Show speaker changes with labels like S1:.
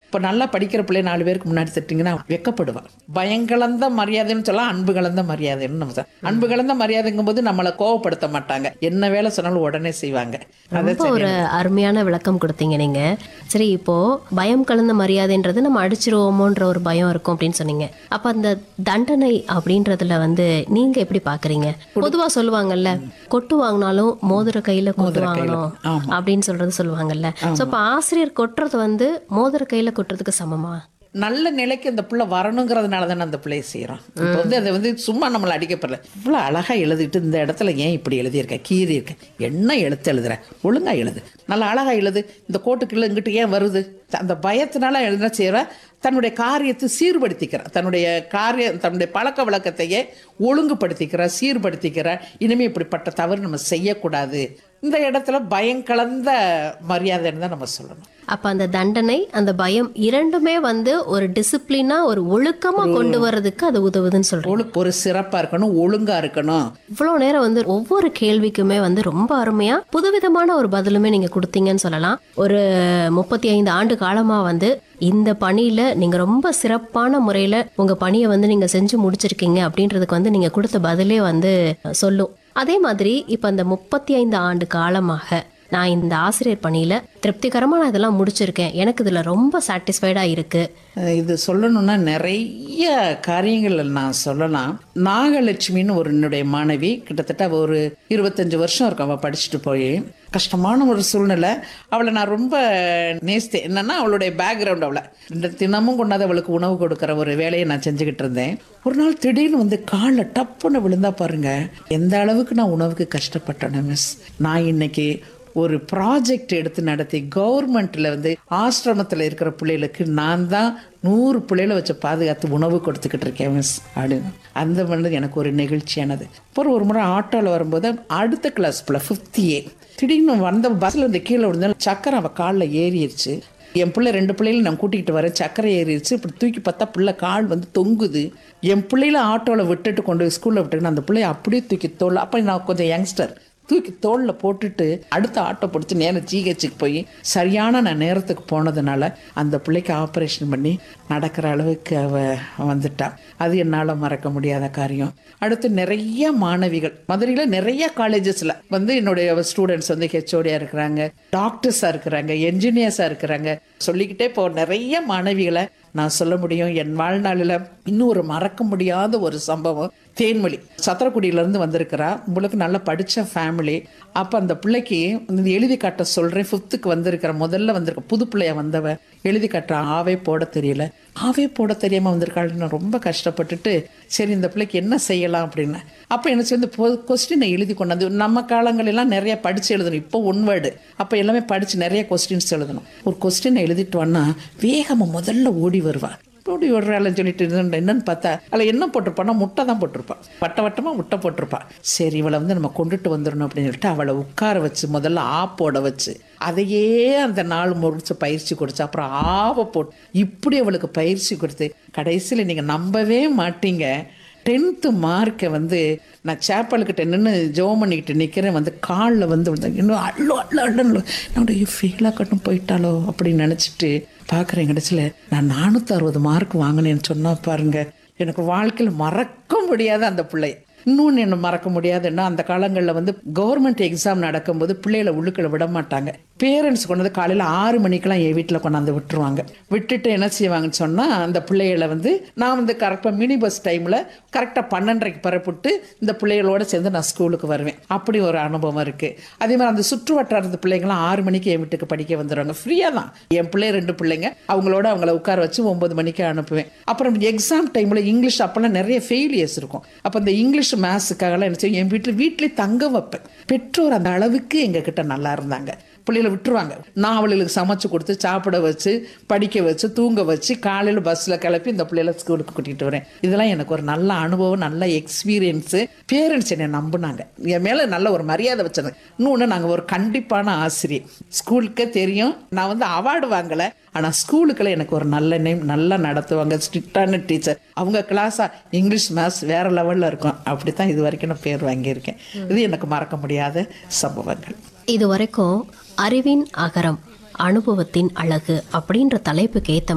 S1: இப்போ நல்லா படிக்கிற பிள்ளை நாலு பேருக்கு முன்னாடி திட்டிங்கன்னா வெக்கப்படுவான் பயங்கலந்த மரியாதைன்னு சொல்லலாம் அன்பு கலந்த மரியாதைன்னு நம்ம சொல்ல- அன்பு கலந்த மரியாதைங்கும் போது நம்மளை கோவப்படுத்த மாட்டாங்க என்ன வேலை சொன்னாலும் உடனே செய்வாங்க அதை
S2: ரொம்ப ஒரு அருமையான விளக்கம் கொடுத்தீங்க நீங்க சரி இப்போ பயம் கலந்த மரியாதைன்றது நம்ம அடிச்சிருவோமோன்ற ஒரு பயம் இருக்கும் அப்படின்னு சொன்னீங்க அப்ப அந்த தண்டனை அப்படின்றதுல வந்து நீங்க எப்படி பாக்குறீங்க பொதுவா சொல்லுவாங்கல்ல கொட்டு வாங்கினாலும் மோதிர கையில கொட்டு வாங்கணும் அப்படின்னு சொல்றது சொல்லுவாங்கல்ல சோ அப்ப ஆசிரியர் கொட்டுறது வந்து மோதிர கையில கொட்டுறதுக்கு சமமா
S1: நல்ல நிலைக்கு அந்த பிள்ளை வரணுங்கிறதுனால தானே அந்த பிள்ளையை செய்கிறோம் இப்போ வந்து அதை வந்து சும்மா நம்மளை அடிக்கப்படல இவ்வளோ அழகாக எழுதிட்டு இந்த இடத்துல ஏன் இப்படி எழுதியிருக்க கீறி இருக்க என்ன எழுத்து எழுதுற ஒழுங்கா எழுது நல்லா அழகாக எழுது இந்த கோட்டுக்குள்ள இங்கிட்டு ஏன் வருது அந்த பயத்தினால என்ன செய்கிற தன்னுடைய காரியத்தை சீர்படுத்திக்கிற தன்னுடைய காரிய தன்னுடைய பழக்க வழக்கத்தையே ஒழுங்குபடுத்திக்கிற சீர்படுத்திக்கிற இனிமே இப்படிப்பட்ட தவறு நம்ம செய்யக்கூடாது இந்த இடத்துல பயம் கலந்த மரியாதைன்னு தான் நம்ம சொல்லணும்
S2: அப்ப அந்த தண்டனை அந்த பயம் இரண்டுமே வந்து ஒரு டிசிப்ளினா ஒரு ஒழுக்கமா கொண்டு வர்றதுக்கு அது உதவுதுன்னு சொல்றேன்
S1: ஒழு ஒரு சிறப்பாக இருக்கணும் ஒழுங்காக இருக்கணும்
S2: இவ்வளவு நேரம் வந்து ஒவ்வொரு கேள்விக்குமே வந்து ரொம்ப அருமையா புதுவிதமான ஒரு பதிலுமே நீங்க கொடுத்தீங்கன்னு சொல்லலாம் ஒரு முப்பத்தி ஐந்து ஆண்டு காலமா வந்து இந்த பணியில நீங்க ரொம்ப சிறப்பான முறையில உங்க பணியை வந்து நீங்க செஞ்சு முடிச்சிருக்கீங்க அப்படின்றதுக்கு வந்து நீங்க கொடுத்த பதிலே வந்து சொல்லும் அதே மாதிரி இப்ப அந்த முப்பத்தி ஐந்து ஆண்டு காலமாக நான் இந்த ஆசிரியர் பணியில திருப்திகரமா நான் இதெல்லாம் முடிச்சிருக்கேன் எனக்கு இதுல ரொம்ப சாட்டிஸ்ஃபைடா இருக்கு
S1: அஹ் இது சொல்லணும்னா நிறைய காரியங்கள் நான் சொல்லலாம் நாகலட்சுமின்னு ஒரு என்னுடைய மாணவி கிட்டத்தட்ட அவ ஒரு இருபத்தஞ்சு வருஷம் இருக்கும் அவள் படிச்சுட்டு போய் கஷ்டமான ஒரு சூழ்நிலை அவளை நான் ரொம்ப நேசித்தேன் என்னன்னா அவளுடைய பேக்ரவுண்ட் அவளை இந்த தினமும் கொண்டாந்து அவளுக்கு உணவு கொடுக்குற ஒரு வேலையை நான் செஞ்சுக்கிட்டு இருந்தேன் ஒரு நாள் திடீர்னு வந்து காலில் டப்புன்னு விழுந்தா பாருங்க எந்த அளவுக்கு நான் உணவுக்கு கஷ்டப்பட்டேன் மிஸ் நான் இன்னைக்கு ஒரு ப்ராஜெக்ட் எடுத்து நடத்தி கவர்மெண்ட்ல வந்து ஆசிரமத்தில் இருக்கிற பிள்ளைகளுக்கு நான் தான் நூறு பிள்ளைகளை வச்சு பாதுகாத்து உணவு கொடுத்துக்கிட்டு இருக்கேன் மிஸ் அப்படின்னு அந்த பண்ணது எனக்கு ஒரு நெகிழ்ச்சியானது அப்புறம் ஒரு முறை ஆட்டோவில் வரும்போது அடுத்த கிளாஸ் பிள்ளை ஃபிஃப்த் ஏ திடீர்னு வந்த பஸ்ஸில் இருந்து கீழே விழுந்தாலும் சக்கரை அவள் காலில் ஏறிடுச்சு என் பிள்ளை ரெண்டு பிள்ளைகளும் நான் கூட்டிகிட்டு வரேன் சக்கரை ஏறிடுச்சு இப்படி தூக்கி பார்த்தா பிள்ளை கால் வந்து தொங்குது என் பிள்ளையில ஆட்டோவில் விட்டுட்டு கொண்டு போய் ஸ்கூலில் விட்டுட்டு அந்த பிள்ளைய அப்படியே தூக்கி தோல் அப்போ நான் கொஞ்சம் யங்ஸ்டர் தூக்கி தோளில் போட்டுட்டு அடுத்த ஆட்டோ பிடிச்சி நேரம் ஜிஹெச்சுக்கு போய் சரியான நான் நேரத்துக்கு போனதுனால அந்த பிள்ளைக்கு ஆப்ரேஷன் பண்ணி நடக்கிற அளவுக்கு அவ வந்துட்டா அது என்னால் மறக்க முடியாத காரியம் அடுத்து நிறைய மாணவிகள் மதுரையில் நிறைய காலேஜஸில் வந்து என்னுடைய ஸ்டூடெண்ட்ஸ் வந்து ஹெச்ஓடியாக இருக்கிறாங்க டாக்டர்ஸாக இருக்கிறாங்க என்ஜினியர்ஸாக இருக்கிறாங்க சொல்லிக்கிட்டே போ நிறைய மாணவிகளை நான் சொல்ல முடியும் என் வாழ்நாளில் இன்னும் ஒரு மறக்க முடியாத ஒரு சம்பவம் தேன்மொழி சத்திரக்குடியிலேருந்து வந்திருக்கிறா உங்களுக்கு நல்லா படித்த ஃபேமிலி அப்போ அந்த பிள்ளைக்கு வந்து எழுதி காட்ட சொல்கிறேன் ஃபிஃப்த்துக்கு வந்திருக்கிற முதல்ல வந்திருக்க புது பிள்ளைய வந்தவ எழுதி காட்டுற ஆவே போட தெரியல ஆவே போட தெரியாமல் வந்திருக்காள் நான் ரொம்ப கஷ்டப்பட்டுட்டு சரி இந்த பிள்ளைக்கு என்ன செய்யலாம் அப்படின்னு அப்போ என்ன செய்ய இந்த கொஸ்டினை எழுதி கொண்டாந்து நம்ம காலங்களெல்லாம் நிறைய படித்து எழுதணும் இப்போ ஒன் வேர்டு அப்போ எல்லாமே படித்து நிறைய கொஸ்டின்ஸ் எழுதணும் ஒரு கொஸ்டினை எழுதிட்டு வந்தா வேகமாக முதல்ல ஓடி வருவா ஓடி விடுறாள்னு சொல்லிட்டு இருந்தேன். என்னன்னு பார்த்தா அதில் என்ன போட்டிருப்பான்னா முட்டை தான் போட்டிருப்பான் வட்ட வட்டமாக முட்டை போட்டிருப்பான் சரி இவளை வந்து நம்ம கொண்டுட்டு வந்துடணும் அப்படின்னு சொல்லிட்டு அவளை உட்கார வச்சு முதல்ல ஆப்போட வச்சு அதையே அந்த நாள் முடிச்சு பயிற்சி கொடுத்து அப்புறம் ஆவை போட்டு இப்படி அவளுக்கு பயிற்சி கொடுத்து கடைசியில் நீங்கள் நம்பவே மாட்டீங்க டென்த்து மார்க்கை வந்து நான் சேப்பல்கிட்ட நின்று ஜோம் பண்ணிக்கிட்டு நிற்கிறேன் வந்து காலில் வந்து விழுந்தேன். இன்னும் அள்ளு அள்ளு அள்ளு நம்முடைய ஃபெயிலாக கட்டும் போயிட்டாலோ அப்படின்னு நினச்சிட்டு பார்க்குறேன் கடைசியில் நான் நானூற்றி அறுபது மார்க் வாங்கினேன்னு சொன்னா பாருங்க எனக்கு வாழ்க்கையில் மறக்க முடியாத அந்த பிள்ளை இன்னொன்று என்ன மறக்க முடியாதுன்னா அந்த காலங்களில் வந்து கவர்மெண்ட் எக்ஸாம் நடக்கும்போது பிள்ளைகளை உள்ளுக்களை விட மாட்டாங்க பேரண்ட்ஸ் கொண்டாந்து காலையில் ஆறு மணிக்கெல்லாம் என் வீட்டில் கொண்டாந்து விட்டுருவாங்க விட்டுட்டு என்ன செய்வாங்கன்னு சொன்னால் அந்த பிள்ளைகளை வந்து நான் வந்து கரெக்டாக மினி பஸ் டைமில் கரெக்டாக பன்னெண்டரைக்கு பரப்பிட்டு இந்த பிள்ளைகளோட சேர்ந்து நான் ஸ்கூலுக்கு வருவேன் அப்படி ஒரு அனுபவம் இருக்குது அதே மாதிரி அந்த சுற்று வட்டாரத்து பிள்ளைங்களாம் ஆறு மணிக்கு என் வீட்டுக்கு படிக்க வந்துடுவாங்க ஃப்ரீயாக தான் என் பிள்ளை ரெண்டு பிள்ளைங்க அவங்களோட அவங்கள உட்கார வச்சு ஒன்பது மணிக்கு அனுப்புவேன் அப்புறம் எக்ஸாம் டைமில் இங்கிலீஷ் அப்போல்லாம் நிறைய ஃபெயிலியர்ஸ் இருக்கும் அப்போ இந்த இங்கிலீஷ் மேத்ஸுக்காகலாம் என்ன செய்யும் என் வீட்டில் வீட்டிலே தங்க வைப்பேன் பெற்றோர் அந்த அளவுக்கு எங்ககிட்ட நல்லா இருந்தாங்க பிள்ளைகளை விட்டுருவாங்க நான் அவளுக்கு சமைச்சு கொடுத்து சாப்பிட வச்சு படிக்க வச்சு தூங்க வச்சு காலையில் பஸ்ஸில் கிளப்பி இந்த பிள்ளைகளை ஸ்கூலுக்கு கூட்டிகிட்டு வரேன் இதெல்லாம் எனக்கு ஒரு நல்ல அனுபவம் நல்ல எக்ஸ்பீரியன்ஸு பேரண்ட்ஸ் என்னை நம்பினாங்க என் மேலே நல்ல ஒரு மரியாதை வச்சாங்க இன்னொன்று நாங்கள் ஒரு கண்டிப்பான ஆசிரியர் ஸ்கூலுக்கே தெரியும் நான் வந்து அவார்டு வாங்கலை ஆனால் ஸ்கூலுக்குள்ள எனக்கு ஒரு நல்ல நேம் நல்லா நடத்துவாங்க ஸ்ட்ரிக்டான டீச்சர் அவங்க கிளாஸாக இங்கிலீஷ் மேத்ஸ் வேறு லெவலில் இருக்கும் அப்படி தான் இது வரைக்கும் நான் பேர் வாங்கியிருக்கேன் இது எனக்கு மறக்க முடியாத சம்பவங்கள்
S2: இது வரைக்கும் அறிவின் அகரம் அனுபவத்தின் அழகு அப்படின்ற தலைப்புக்கு ஏத்த